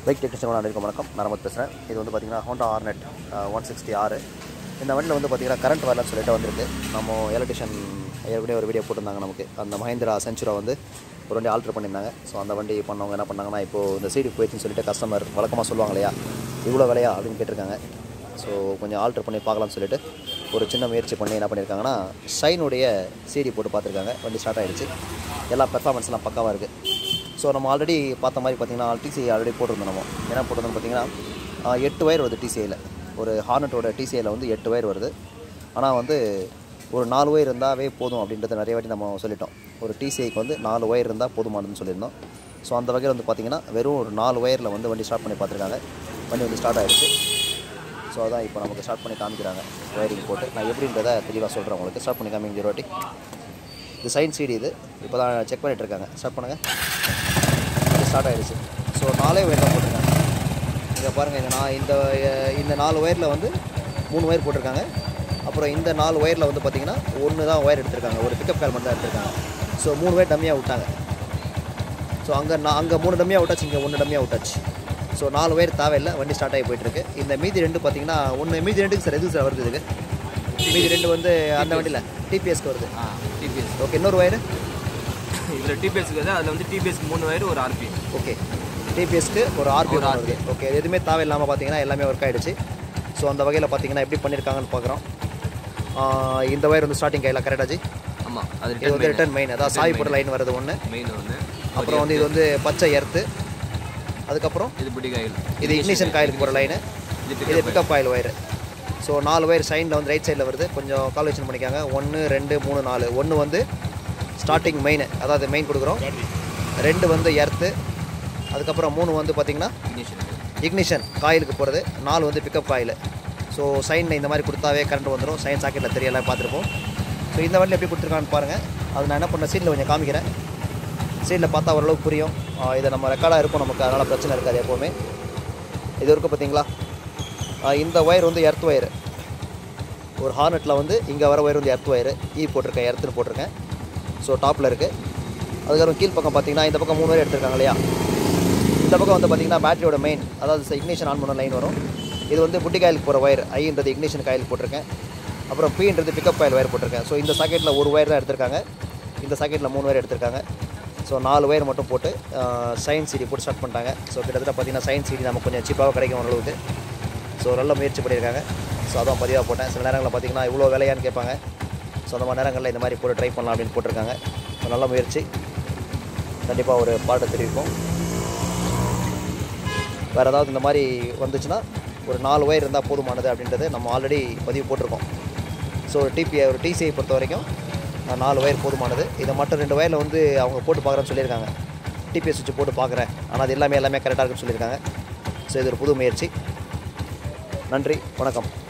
bike technician அனைவருக்கும் வணக்கம் நான் ரமத் பேசுகிறேன் இது வந்து பார்த்தீங்கன்னா ஹோண்டா ஆர்னெட் ஒன் சிக்ஸ்டி ஆறு இந்த வண்டியில் வந்து பார்த்தீங்கன்னா கரண்ட் வரலன்னு சொல்லிட்டு வந்திருக்கு நம்ம எலக்ட்ரிஷியன் ஏற்கனவே ஒரு வீடியோ போட்டிருந்தாங்க நமக்கு அந்த மஹேந்திரா சென்ச்சுரா வந்து ஒரு வண்டி ஆல்ட்ரு பண்ணியிருந்தாங்க ஸோ அந்த வண்டி பண்ணவங்க என்ன பண்ணாங்கன்னா இப்போது இந்த சீடி போயிடுச்சுன்னு சொல்லிட்டு கஸ்டமர் வழக்கமாக சொல்லுவாங்க இல்லையா இவ்வளோ விலையா அப்படின்னு கேட்டிருக்காங்க ஸோ கொஞ்சம் ஆல்ட்ரு பண்ணி பார்க்கலாம்னு சொல்லிட்டு ஒரு சின்ன முயற்சி பண்ணி என்ன பண்ணியிருக்காங்கன்னா ஷைனுடைய சிடி போட்டு பார்த்துருக்காங்க வண்டி ஸ்டார்ட் ஆகிடுச்சு எல்லா பெர்ஃபார்மன்ஸ்லாம் பக்காவாக இருக்குது ஸோ நம்ம ஆல்ரெடி பார்த்த மாதிரி பார்த்தீங்கன்னா டிசி ஆல்ரெடி போட்டிருந்தோம் நம்ம என்ன போட்டிருந்தோம் பார்த்தீங்கன்னா ஆ, எட்டு வயர் வருது டிசிஐயில் ஒரு ஹார்னட்டோட டிசிஐயில் வந்து எட்டு வயர் வருது ஆனால் வந்து ஒரு நாலு ஒயர் இருந்தாவே போதும் அப்படின்றத நிறைய வாட்டி நம்ம சொல்லிட்டோம் ஒரு டிசிஐக்கு வந்து நாலு ஒயர் இருந்தால் போதுமானதுன்னு சொல்லியிருந்தோம் ஸோ அந்த வகையில் வந்து பார்த்திங்கன்னா வெறும் ஒரு நாலு ஒயரில் வந்து வண்டி ஸ்டார்ட் பண்ணி பார்த்துருக்காங்க வண்டி வந்து ஸ்டார்ட் ஆகிடுச்சு ஸோ அதான் இப்போ நமக்கு ஸ்டார்ட் பண்ணி காமிக்கிறாங்க ஒயரிங் போட்டு நான் எப்படின்றத தெளிவாக சொல்கிறேன் உங்களுக்கு ஸ்டார்ட் பண்ணி காமிங்க ஒரு வாட்டி இது சைன் சிடி இது இப்போ தான் செக் பண்ணிட்டு இருக்காங்க ஸ்டார்ட் பண்ணுங்கள் அது ஸ்டார்ட் ஆகிடுச்சு ஸோ நாலே ஒயர் தான் போட்டிருக்காங்க இங்கே பாருங்கள் இந்த நான் இந்த அஹ், இந்த நாலு ஒயரில் வந்து மூணு ஒயர் போட்டிருக்காங்க அப்புறம் இந்த நாலு ஒயரில் வந்து பார்த்தீங்கன்னா ஒன்று தான் ஒயர் எடுத்திருக்காங்க ஒரு பிக்கப் கால் மட்டும் தான் எடுத்திருக்காங்க ஸோ மூணு ஒயர் டம்மியாக விட்டாங்க ஸோ அங்கே நான் அங்கே மூணு டம்மியாக விட்டாச்சு இங்கே ஒன்று டம்மியாக விட்டாச்சு ஸோ நாலு ஒயர் தேவையில்லை வண்டி ஸ்டார்ட் ஆகி போயிட்டுருக்கு இந்த மீதி ரெண்டு பார்த்தீங்கன்னா ஒன்று மீதி ரெண்டுக்கு சார் எதுக்கு சார் வருது இதுக்கு மீதி ரெண்டு வந்து அந்த வண்டியில் டிபிஎஸ்க்கு வருது ஆ டிபிஎஸ் ஓகே இன்னொரு ஒயர் இதில் டிபிஎஸ்க்கு வந்து அதில் வந்து டிபிஎஸ்க்கு மூணு வயர் ஒரு ஆர்பிஎம் ஓகே டிபிஎஸ்க்கு ஒரு ஆர்பிஎம் ஒரு வருது ஓகே இது எதுவுமே தேவையில்லாமல் பார்த்தீங்கன்னா எல்லாமே ஒர்க் ஆகிடுச்சு ஸோ அந்த வகையில் பார்த்தீங்கன்னா எப்படி பண்ணியிருக்காங்கன்னு பார்க்குறோம் இந்த ஒயர் வந்து ஸ்டார்டிங் கையில் கரெக்டாச்சு ஆமாம் அது இது வந்து ரிட்டர்ன் மெயின் அதாவது சாய் போட்ட லைன் வருது ஒன்று மெயின் ஒன்று அப்புறம் வந்து இது வந்து பச்சை எர்த்து அதுக்கப்புறம் இது பிடி காயில் இது இக்னிஷன் காயிலுக்கு போகிற லைனு இது இது pickup pickup coil wire so நாலு ஒயர் சைனில் வந்து ரைட் சைடில் வருது கொஞ்சம் கால்குலேஷன் பண்ணிக்காங்க ஒன்று ரெண்டு மூணு நாலு ஒன்று வந்து ஸ்டார்டிங் மெயின் அதாவது மெயின் கொடுக்குறோம் ரெண்டு வந்து எர்த்து அதுக்கப்புறம் மூணு வந்து பார்த்திங்கன்னா இக்னிஷன் இக்னிஷன் காயிலுக்கு போகிறது நாலு வந்து பிக்கப் காயில் ஸோ சைனில் இந்த மாதிரி கொடுத்தாவே கரண்ட் வந்துடும் சைன் சாக்கெட்டில் தெரியல பார்த்துருப்போம் ஸோ இந்த வண்டியில் எப்படி கொடுத்துருக்கான்னு பாருங்கள் அது நான் என்ன பண்ண சீட்டில் கொஞ்சம் காமிக்கிறேன் சீட்டில் பார்த்தா ஓரளவுக்கு புரியும் ஆ, இது நம்ம ரெக்கார்டாக இருக்கும் நமக்கு அதனால் பிரச்சனை இருக்காது எப்போவுமே இது இருக்குது பார்த்தீங்களா ஆ, இந்த ஒயர் வந்து எர்த் ஒயர் ஒரு ஹார்னெட்டில் வந்து இங்கே வர ஒயர் வந்து எர்த் ஒயர் ஈ போட்டிருக்கேன் எர்த்துன்னு போட்டிருக்கேன் ஸோ டாப்பில் இருக்குது அதுக்கப்புறம் கீழ் பக்கம் பார்த்தீங்கன்னா இந்த பக்கம் மூணு ஒயர் எடுத்திருக்காங்க இல்லையா இந்த பக்கம் வந்து பார்த்தீங்கன்னா பேட்டரியோட மெயின் அதாவது இக்னிஷன் ஆன் பண்ண லைன் வரும் இது வந்து புட்டி காயிலுக்கு போகிற ஒயர் ஐன்றது இக்னிஷன் காயில் போட்டிருக்கேன் அப்புறம் பீன்றது பிக்கப் காயில் ஒயர் போட்டிருக்கேன் ஸோ இந்த சாக்கெட்டில் ஒரு ஒயர் தான் எடுத்திருக்காங்க இந்த சாக்கெட்டில் மூணு ஒயர் எடுத்திருக்காங்க ஸோ நாலு ஒயர் மட்டும் போட்டு சைன் சிடி போட்டு ஸ்டார்ட் பண்ணிட்டாங்க ஸோ கிட்டத்தட்ட பார்த்தீங்கன்னா சைன் சிடி நமக்கு கொஞ்சம் சீப்பாக கிடைக்கும் ஓரளவுக்கு ஸோ நல்ல முயற்சி பண்ணியிருக்காங்க ஸோ அதான் பதிவாக போட்டேன் சில நேரங்களில் பார்த்தீங்கன்னா இவ்வளோ விலையான்னு கேட்பாங்க ஸோ அந்த மாதிரி நேரங்களில் இந்த மாதிரி போட்டு ட்ரை பண்ணலாம் அப்படின்னு போட்டிருக்காங்க ஸோ நல்ல முயற்சி கண்டிப்பாக ஒரு பாட்டு தெரிவிப்போம் வேறு ஏதாவது இந்த மாதிரி வந்துச்சுன்னா ஒரு நாலு ஒயர் இருந்தால் போதுமானது அப்படின்றது நம்ம ஆல்ரெடி பதிவு போட்டிருக்கோம் ஸோ ஒரு டிபிஐ ஒரு டிசிஐ பொறுத்த வரைக்கும் அஹ், நாலு ஒயர் போதுமானது இதை மட்டும் ரெண்டு ஒயரில் வந்து அவங்க போட்டு பார்க்குறேன்னு சொல்லியிருக்காங்க டிபிஎஸ் சுவிட்ச் போட்டு பார்க்குறேன் ஆனால் அது எல்லாமே எல்லாமே கரெக்டாக இருக்குன்னு சொல்லியிருக்காங்க ஸோ இது ஒரு புது முயற்சி நன்றி வணக்கம்